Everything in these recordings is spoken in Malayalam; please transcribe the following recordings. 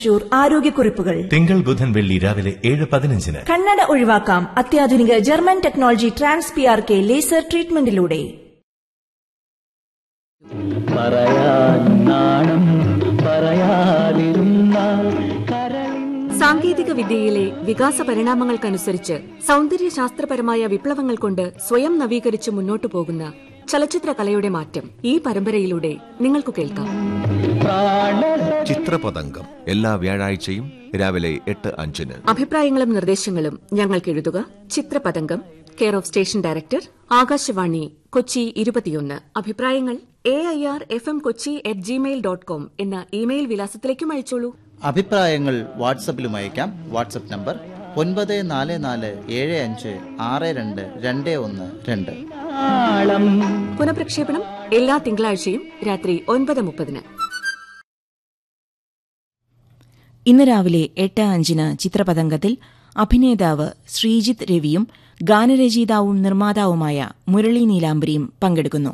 തൃശൂർ ആരോഗ്യക്കുറിപ്പുകൾ തിങ്കൾ ബുധൻ വെള്ളി രാവിലെ ഏഴ് പതിനഞ്ചിന് കണ്ണട ഒഴിവാക്കാം അത്യാധുനിക German technology trans P R K laser ട്രീറ്റ്മെന്റിലൂടെ പറയാൻ നാണം പറയാതിരുന്നാൽ കരളിൻ സാങ്കേതിക വിദ്യയിലെ വികാസ പരിണാമങ്ങൾക്കനുസരിച്ച് സൗന്ദര്യശാസ്ത്രപരമായ വിപ്ലവങ്ങൾ കൊണ്ട് സ്വയം നവീകരിച്ച് മുന്നോട്ടു പോകുന്ന ചലച്ചിത്ര കലയുടെ മാറ്റം ഈ പരമ്പരയിലൂടെ നിങ്ങൾക്ക് കേൾക്കാം ചിത്രപതംഗം എല്ലാ വ്യാഴാഴ്ചയും രാവിലെ എട്ട് അഞ്ചിന് അഭിപ്രായങ്ങളും നിർദ്ദേശങ്ങളും ഞങ്ങൾക്ക് എഴുതുക Chithrapathangam care of station director Akashvani Kochi ഇരുപത്തിയൊന്ന് അഭിപ്രായങ്ങൾ A I R F M Kochi at gmail dot com email ഇമെയിൽ വിലാസത്തിലേക്കും അയച്ചോളൂ അഭിപ്രായങ്ങൾ വാട്സപ്പിലും അയക്കാം വാട്സപ്പ് നമ്പർ ഒൻപത് നാല് നാല് ഏഴ് അഞ്ച് ആറ് രണ്ട് രണ്ട് ഒന്ന് രണ്ട് നാളം പുനഃപ്രക്ഷേപണം എല്ലാ തിങ്കളാഴ്ചയും രാത്രി ഒൻപത് മുപ്പതിന് ഇന്ന് രാവിലെ എട്ട് അഞ്ചിന് ചിത്രപതംഗത്തിൽ അഭിനേതാവ് ശ്രീജിത്ത് രവിയും ഗാനരചയിതാവും നിർമ്മാതാവുമായ മുരളി നീലാംബരിയും പങ്കെടുക്കുന്നു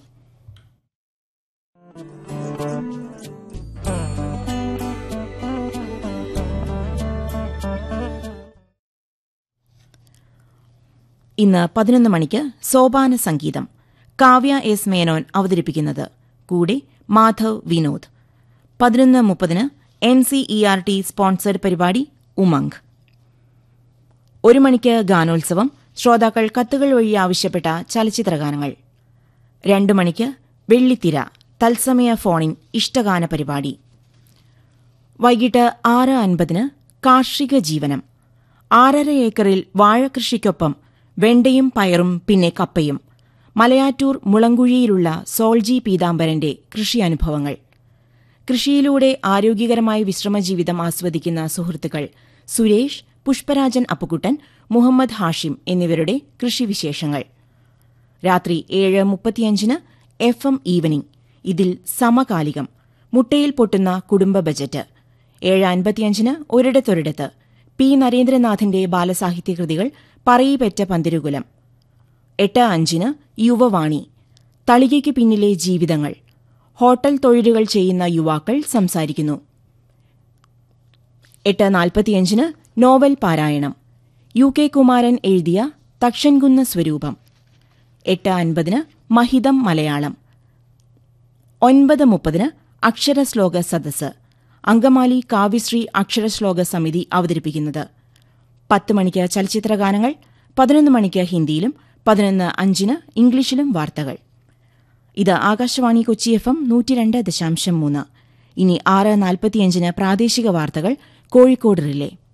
ഇന്ന് പതിനൊന്ന് മണിക്ക് സോപാന സംഗീതം കാവ്യ എസ് മേനോൻ അവതരിപ്പിക്കുന്നത് കൂടെ മാധവ് വിനോദ് പതിനൊന്ന് മുപ്പതിന് N C E R T sponsored പരിപാടി ഉമംഗ് ഒരു മണിക്ക് ഗാനോത്സവം ശ്രോതാക്കൾ കത്തുകൾ വഴി ആവശ്യപ്പെട്ട ചലച്ചിത്രഗാനങ്ങൾ രണ്ടു മണിക്ക് വെള്ളിത്തിര തത്സമയ ഫോണിൻ ഇഷ്ടഗാന പരിപാടി വൈകിട്ട് ആറ് അൻപതിന് കാർഷിക ജീവനം ആറര ഏക്കറിൽ വാഴകൃഷിക്കൊപ്പം വെണ്ടയും പയറും പിന്നെ കപ്പയും മലയാറ്റൂർ മുളങ്കുഴിയിലുള്ള സോൾജി പീതാംബരന്റെ കൃഷിയനുഭവങ്ങൾ കൃഷിയിലൂടെ ആരോഗ്യകരമായ വിശ്രമജീവിതം ആസ്വദിക്കുന്ന സുഹൃത്തുക്കൾ സുരേഷ് പുഷ്പരാജൻ അപ്പുക്കുട്ടൻ മുഹമ്മദ് ഹാഷിം എന്നിവരുടെ കൃഷിവിശേഷങ്ങൾ രാത്രി ഏഴ് മുപ്പത്തിയഞ്ചിന് എഫ് എം ഈവനിംഗ് ഇതിൽ സമകാലികം മുട്ടയിൽ പൊട്ടുന്ന കുടുംബ ബജറ്റ് ഏഴ് അൻപത്തിയഞ്ചിന് ഒരിടത്തൊരിടത്ത് പി നരേന്ദ്രനാഥിന്റെ ബാലസാഹിത്യ കൃതികൾ പറയിപെറ്റ പന്തിരുകുലം എട്ട് അഞ്ചിന് യുവവാണി തളികയ്ക്ക് പിന്നിലെ ജീവിതങ്ങൾ ഹോട്ടൽ തൊഴിലുകൾ ചെയ്യുന്ന യുവാക്കൾ സംസാരിക്കുന്നു എട്ട് നാൽപ്പത്തിയഞ്ചിന് നോവൽ പാരായണം യു കെ കുമാരൻ എഴുതിയ തക്ഷൻകുന്ന സ്വരൂപം എട്ട് അൻപതിന് മഹിതം മലയാളം ഒൻപത് മുപ്പതിന് അക്ഷരശ്ലോക സദസ്സ് അങ്കമാലി കാവ്യശ്രീ അക്ഷരശ്ലോക സമിതി അവതരിപ്പിക്കുന്നത് പത്ത് മണിക്ക് ചലച്ചിത്രഗാനങ്ങൾ പതിനൊന്ന് മണിക്ക് ഹിന്ദിയിലും പതിനൊന്ന് അഞ്ചിന് ഇംഗ്ലീഷിലും വാർത്തകൾ ഇത് ആകാശവാണി കൊച്ചി എഫ് എം നൂറ്റിരണ്ട് ദശാംശം മൂന്ന് ഇനി ആറ് നാൽപ്പത്തിയഞ്ചിന് പ്രാദേശിക വാർത്തകൾ കോഴിക്കോട് റിലേ